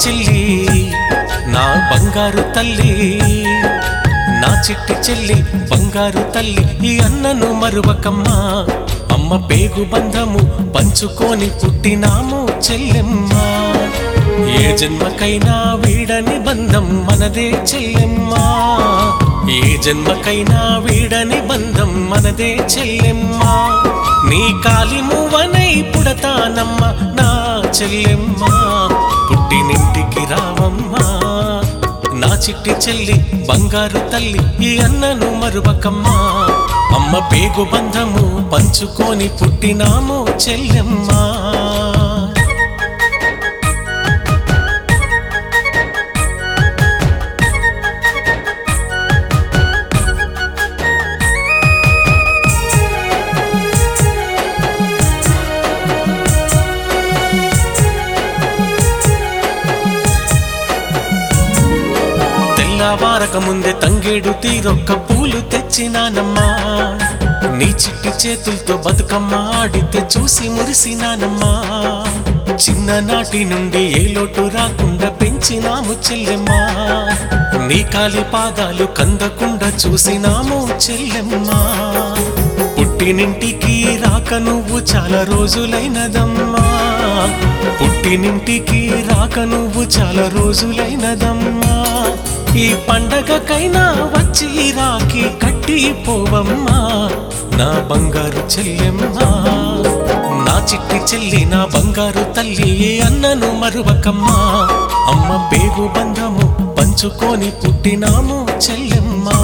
చెల్లి నా బంగారు తల్లి నా చిట్టి చెల్లి బంగారు తల్లి ఈ అన్నను మరువకమ్మా అమ్మ పేగు బంధము పంచుకొని పుట్టినాము చెల్లెమ్మా ఏ జన్మకైనా వీడని బంధం మనదే చెల్లెమ్మా ఏ జన్మకైనా వీడని బంధం మనదే చెల్లెమ్మా నీ కాలి మువ్వనై పుడతానమ్మ నా చెల్లెమ్మా పుట్టినింటికి రావమ్మా నా చిట్టి చెల్లి బంగారు తల్లి ఈ అన్నను మరువకమ్మా అమ్మ పేగు బంధము పంచుకొని పుట్టినాము చెల్లెమ్మా తెల్లవారక ముందే తంగేడు తీరొక్క పూలు తెచ్చినానమ్మా నీ చిట్టి చేతులతో బతుకమ్మ ఆడితే చూసి మురిసినానమ్మా చిన్ననాటి నుండి ఏ లోటు రాకుండా పెంచినాము చెల్లెమ్మా నీ కాలి పాదాలు కందకుండా చూసినాము చెల్లెమ్మా పుట్టినింటికి రాక నువ్వు చాలా రోజులైనదమ్మా పుట్టినింటికి రాక నువ్వు చాలా రోజులైనదమ్మా ఈ పండగకైనా వచ్చి రాకి కట్టి పోవమ్మా నా బంగారు చెల్లెమ్మా నా చిట్టి చెల్లి నా బంగారు తల్లి ఏ అన్నను మరువకమ్మా అమ్మ పేగు బంధము పంచుకొని పుట్టినాము చెల్లెమ్మా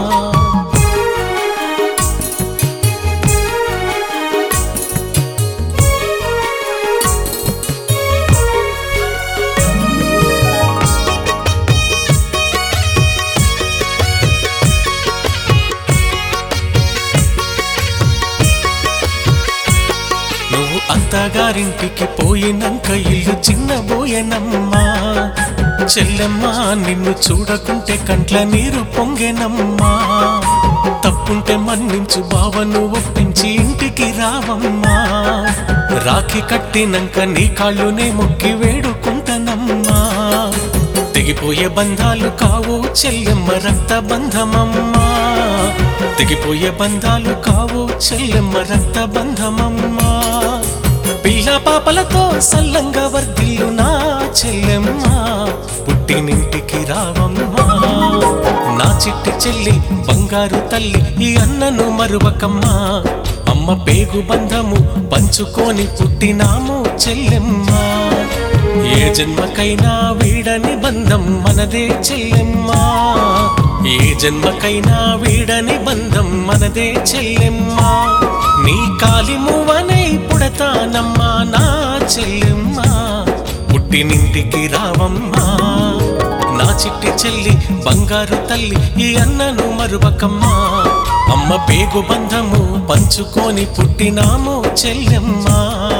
నువ్వు అత్తగారింటికి పోయినాక ఇల్లు చిన్నబోయెనమ్మా చెల్లెమ్మా నిన్ను చూడకుంటే కంట్ల నీరు పొంగెనమ్మా తప్పుంటే మన్నించు బావను ఒప్పించి ఇంటికి రావమ్మా రాఖీ కట్టినాక నీ కాళ్ళునే మొక్కి వేడుకుంటానమ్మా తెగిపోయే బంధాలు కావు చెల్లెమ్మ రక్త బంధమమ్మా తెగిపోయే బంధాలు కావు చెల్లెమ్మ రక్త బంధమమ్మా పిల్ల పాపలతో సల్లంగా వర్ధిల్లు నా చెల్లెమ్మ పుట్టినింటికి రావమ్మా నా చిట్టి చెల్లి బంగారు తల్లి ఈ అన్నను మరువకమ్మా అమ్మ పేగు బంధము పంచుకొని పుట్టినాము చెల్లెమ్మా ఏ జన్మకైనా వీడని బంధం మనదే చెల్లెమ్మా ఏ జన్మకైనా వీడని బంధం మనదే చెల్లెమ్మా నీ కాలి మువ్వనై పుడతానమ్మా నా చెల్లెమ్మా పుట్టినింటికి రావమ్మా నా చిట్టి చెల్లి బంగారు తల్లి ఈ అన్నను మరువకమ్మా అమ్మ పేగు బంధము పంచుకొని పుట్టినాము చెల్లెమ్మా